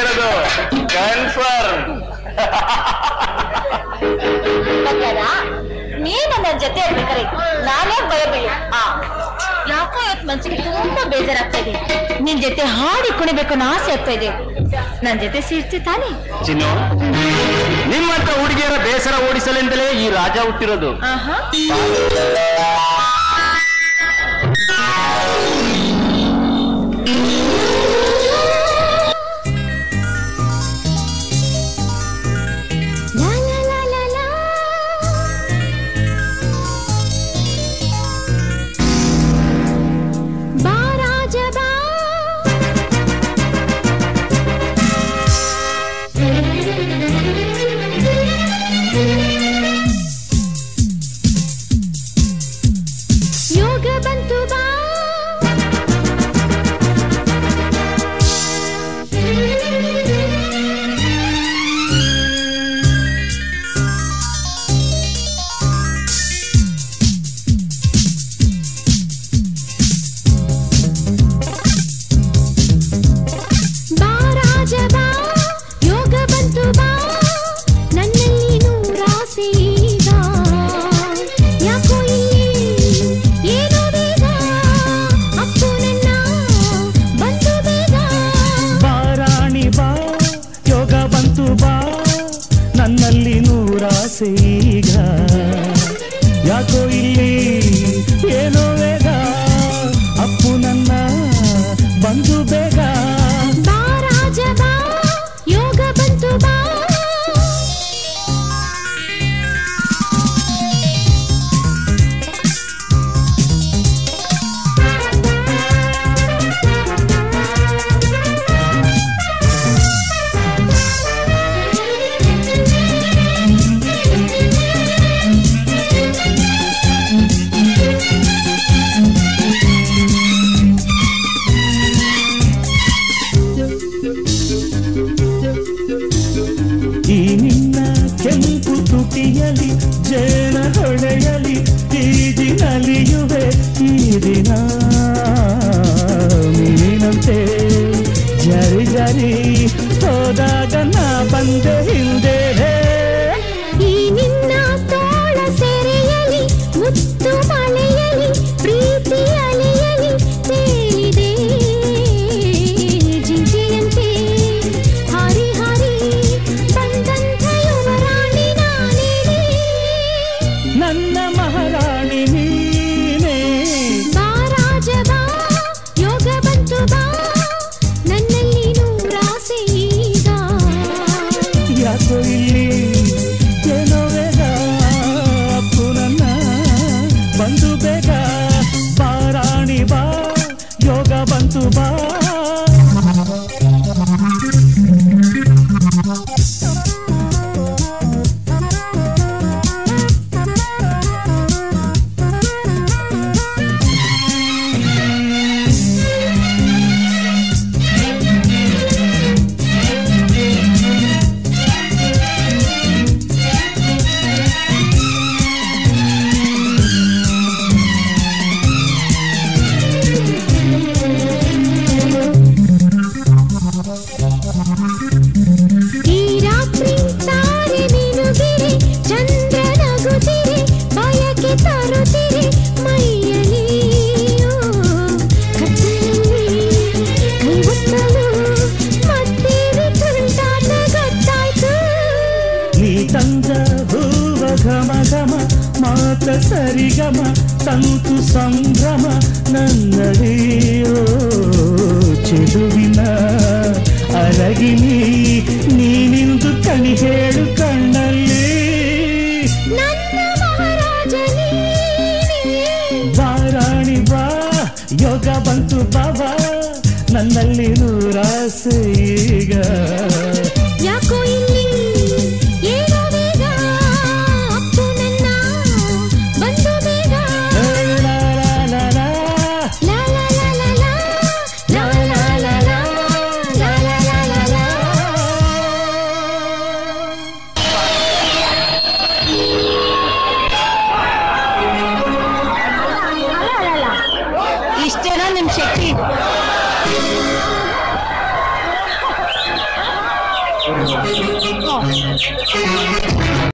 ಹುಟ್ಟಿರೋದು confirm ಬಂಗಾರ ನೀನು ನನ್ನ ಜೊತೆ ಇರ್ಬೇಕಾರೆ ನಾನೇ ಭಯ ಬೀಳು ಆ ಯಾಕೋ ಇವತ್ತು ಮನ್ಸಿಗೆ ತುಂಬಾ ಬೇಜಾರಾಗ್ತಾ ಇದೆ ನಿನ್ ಜೊತೆ ಹಾಡಿ ಕುಣಿಬೇಕು ಅನ್ನೋ ಆಸೆ ಆಗ್ತಾ ಇದೆ ನನ್ ಜೊತೆ ಸೇರ್ತಿ ತಾನೆ ಚಿನ್ನು ನಿಮ್ಮಂತ ಹುಡುಗಿಯರ ಬೇಸರ ಓಡಿಸಲೆಂದಲೇ ಈ ರಾಜ ಹುಟ್ಟಿರೋದು ಆಹಾ ಲಾ ಲಾ ಲಾ ಲಾ ಲಾ ಬಾ ರಾಜ ಬಾ ಯೋಗ ಬಂತು ಬಾ ಬಾ ರಾಜ ಬಾ ಯೋಗ ಬಂತು ಬಾ ನನ್ನಲ್ಲಿ ನೂರಾಸೆ ಈಗ ಯಾಕೋ ಇಲ್ಲಿ ಏನೋ ಬೇಗ ಅಪ್ಪು ನನ್ನ ಬಂದು ಬೇಗ ಬಾರಾಣಿ ಬಾ ಯೋಗ ಬಂತು ಬಾ ನನ್ನಲ್ಲಿ ನೂರಾಸೆ ಈಗ ಯಾಕೋ ಇಲ್ಲಿ ಏನೋ ವೇಗ ಅಪ್ಪು ನನ್ನ ಬಂದು ಬೇಗ ಬಾ ರಾಜ ಬಾ ಯೋಗ ಬಂತು ಬಾ ಈ ನಿನ್ನ ಕೆಂಪು ತುಟಿಯಲಿ ಜೇನ ಹೊಳೆಯಲಿ ಈಜಿನಲಿಯುವೆ ಈ ದಿನ ಮೀನಂತೆ ಜರಿ ಜರಿ ಹೋದಾಗ ನಾ ಬಂದೆ ಹಿಂದೆ ಈ ನಿನ್ನ ತೋಳ ಸೆರೆಯಲಿ ಮುತ್ತು ಮಳೆಯಲಿ ಪ್ರೀತಿ ಅಲೆಯಲಿ ತೇಲಿದೆ ಜಿಂಕೆಯಂತೆ ಹಾರಿ ಹಾರಿ ಬಂದಂಥ ಯುವರಾಣಿ ನಾನೇನೆ ನನ್ನ ಮಹಾರಾಣಿ ನೀನೇ ಬಾ ರಾಜ ಬಾ ಯೋಗ ಬಂತು ಬಾ ನನ್ನಲ್ಲಿ ನೂರಾಸೆ ಈಗ ಯಾಕೋ ಇಲ್ಲಿ ಏನೋ ವೇಗ ಅಪ್ಪು ನನ್ನ ಬಂದು ಬೇಗ ಬಾರಾಣಿ ಬಾ ಯೋಗ ಬಂತು ಬಾ ಈ ರಾತ್ರಿ ತಾರೆ ಮಿನುಗಿರೆ ಚಂದ್ರ ನಗುತ್ತಿರೆ ಬಯಕೆ ತರುತ್ತಿರೆ ಮೈಯಲಿ ಓ, ಕತ್ತಲಲ್ಲಿ ಕೈ ಒತ್ತಲು ಮತ್ತೇನೆ ತುಂಟಾಟ ಗೊತ್ತಾಯ್ತು ನೀ ತಂದ ಹೂವ ಘಮ ಘಮ ಮಾತ ಸರಿಗಮ ತಂತು ಸಂಭ್ರಮ ನನ್ನಡಿಯೋ ಚೆಲುವಿನ ಅರಗಿನಿ ನೀನಿಂದು ಕಣಿ ಹೇಳು ಕಣ್ಣಲ್ಲಿ ನನ್ನ ಮಹಾರಾಜ ನೀನೇ ಬಾರಾಣಿ ಬಾ ಯೋಗ ಬಂತು ಬಾಬಾ ನನ್ನಲ್ಲಿ ನೂರಾಸೆ ಈಗ ಯಾಕೋ ಇಲ್ಲಿ ಏನೋ ಬೇಗ ಅಪ್ಪು ನನ್ನ ಬಂದು ಬೇಗ ಲಾ ಲಾ ಲಾ ಲಾ. ಲಾ ಲಾ ಲಾ ಲಾ ಲಾ ಲಾ ಲಾ ಲಾ ಲಾ ಲಾ ಲಾ ಲಾ ಲಾ ಲಾ ಇಷ್ಟೇನೋ ನಿಮ್ ಶಕ್ತಿ